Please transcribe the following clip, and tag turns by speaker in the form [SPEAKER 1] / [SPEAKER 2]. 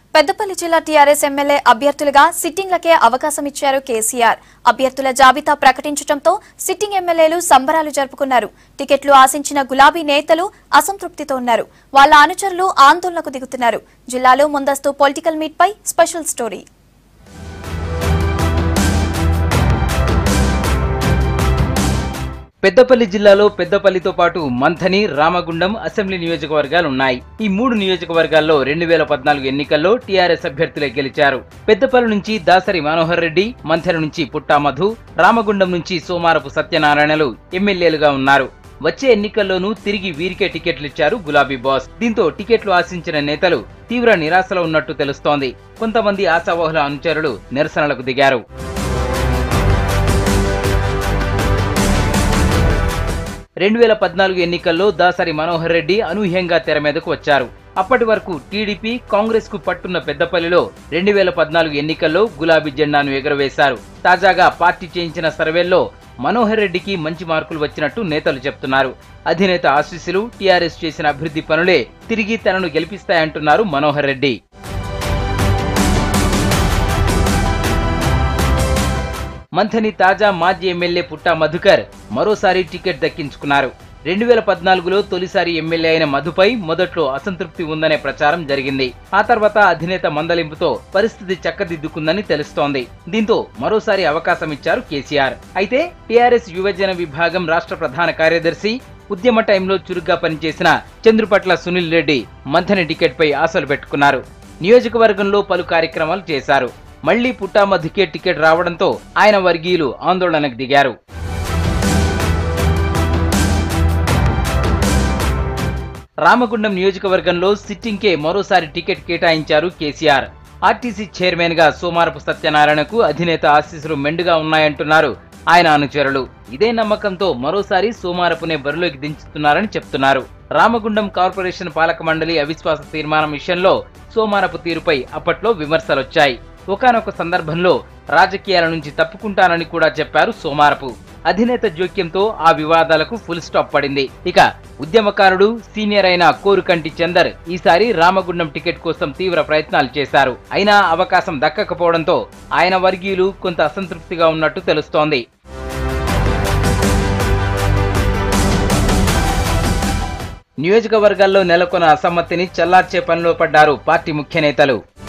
[SPEAKER 1] పెద్దపల్లి జిల్లా TRS MLA అభ్యర్థులుగా సిట్టింగ్లకే అవకాశం ఇచ్చారు కేసీఆర్ అభ్యర్థుల జాబితా ప్రకటించడంతో సిట్టింగ్ ఎమ్మెల్యేలు సంబరాలు జరుపుకున్నారు టికెట్లు ఆశించిన గులాబీ నేతలు అసంతృప్తితో ఉన్నారు వాళ్ళ అనుచరులు ఆందోళనకు దిగుతున్నారు జిల్లాలో ముందస్తు పొలిటికల్ మీట్ పై స్పెషల్ స్టోరీ
[SPEAKER 2] పెద్దపల్లి జిల్లాలో పెద్దపల్లితో పాటు మంథని రామగుండం అసెంబ్లీ నియోజకవర్గాలు ఉన్నాయి ఈ మూడు నియోజకవర్గాల్లో రెండు వేల పద్నాలుగు ఎన్నికల్లో టీఆర్ఎస్ అభ్యర్థులే గెలిచారు పెద్దపల్లి నుంచి దాసరి మనోహర్ రెడ్డి మంథని నుంచి పుట్టా మధు రామగుండం నుంచి సోమారపు సత్యనారాయణలు ఎమ్మెల్యేలుగా ఉన్నారు వచ్చే ఎన్నికల్లోనూ తిరిగి వీరికే టికెట్లు ఇచ్చారు గులాబీ బాస్ దీంతో టికెట్లు ఆశించిన నేతలు తీవ్ర నిరాశలో ఉన్నట్టు తెలుస్తోంది కొంతమంది ఆశావహుల అనుచరులు నిరసనలకు దిగారు రెండు వేల పద్నాలుగు ఎన్నికల్లో దాసరి మనోహర్ రెడ్డి అనూహ్యంగా తెర మీదకు వచ్చారు అప్పటి వరకు టీడీపీ కాంగ్రెస్ కు పట్టున్న పెద్దపల్లిలో రెండు వేల పద్నాలుగు ఎన్నికల్లో గులాబీ జెండాను ఎగురవేశారు తాజాగా పార్టీ చేయించిన సర్వేల్లో మనోహర్ రెడ్డికి మంచి మార్కులు వచ్చినట్టు నేతలు చెప్తున్నారు అధినేత ఆశీస్సులు టీఆర్ఎస్ చేసిన అభివృద్ధి పనులే తిరిగి తనను గెలిపిస్తాయంటున్నారు మనోహర్ రెడ్డి మంథని తాజా మాజీ ఎమ్మెల్యే పుట్టా మధుకర్ మరోసారి టికెట్ దక్కించుకున్నారు రెండు వేల పద్నాలుగులో తొలిసారి ఎమ్మెల్యే అయిన మధుపై మొదట్లో అసంతృప్తి ఉందనే ప్రచారం జరిగింది ఆ తర్వాత అధినేత మందలింపుతో పరిస్థితి చక్కదిద్దుకుందని తెలుస్తోంది దీంతో మరోసారి అవకాశం ఇచ్చారు కేసీఆర్ అయితే టీఆర్ఎస్ యువజన విభాగం రాష్ట్ర ప్రధాన కార్యదర్శి ఉద్యమ టైంలో చురుగ్గా పనిచేసిన చంద్రుపట్ల సునీల్ రెడ్డి మంథని టికెట్పై ఆశలు పెట్టుకున్నారు నియోజకవర్గంలో పలు కార్యక్రమాలు చేశారు మళ్లీ పుట్టామధుకే టికెట్ రావడంతో ఆయన వర్గీయులు ఆందోళనకు దిగారు రామగుండం నియోజకవర్గంలో సిట్టింగ్కే మరోసారి టికెట్ కేటాయించారు కేసీఆర్ ఆర్టీసీ చైర్మన్ గా సోమారపు సత్యనారాయణకు అధినేత ఆశీస్సులు మెండుగా ఉన్నాయంటున్నారు ఆయన అనుచరులు ఇదే నమ్మకంతో మరోసారి సోమారపునే బరిలోకి దించుతున్నారని చెప్తున్నారు రామగుండం కార్పొరేషన్ పాలక మండలి అవిశ్వాస తీర్మానం విషయంలో సోమారపు తీరుపై అప్పట్లో విమర్శలొచ్చాయి ఒకానొక సందర్భంలో రాజకీయాల నుంచి తప్పుకుంటానని కూడా చెప్పారు సోమారపు అధినేత జోక్యంతో ఆ వివాదాలకు ఫుల్ స్టాప్ పడింది ఇక ఉద్యమకారుడు సీనియర్ అయిన కోరుకంటి చందర్ ఈసారి రామగుండం టికెట్ కోసం తీవ్ర ప్రయత్నాలు చేశారు అయినా అవకాశం దక్కకపోవడంతో ఆయన వర్గీయులు కొంత అసంతృప్తిగా ఉన్నట్టు తెలుస్తోంది నియోజకవర్గాల్లో నెలకొన్న అసమ్మతిని చల్లార్చే పనిలో పడ్డారు పార్టీ ముఖ్య నేతలు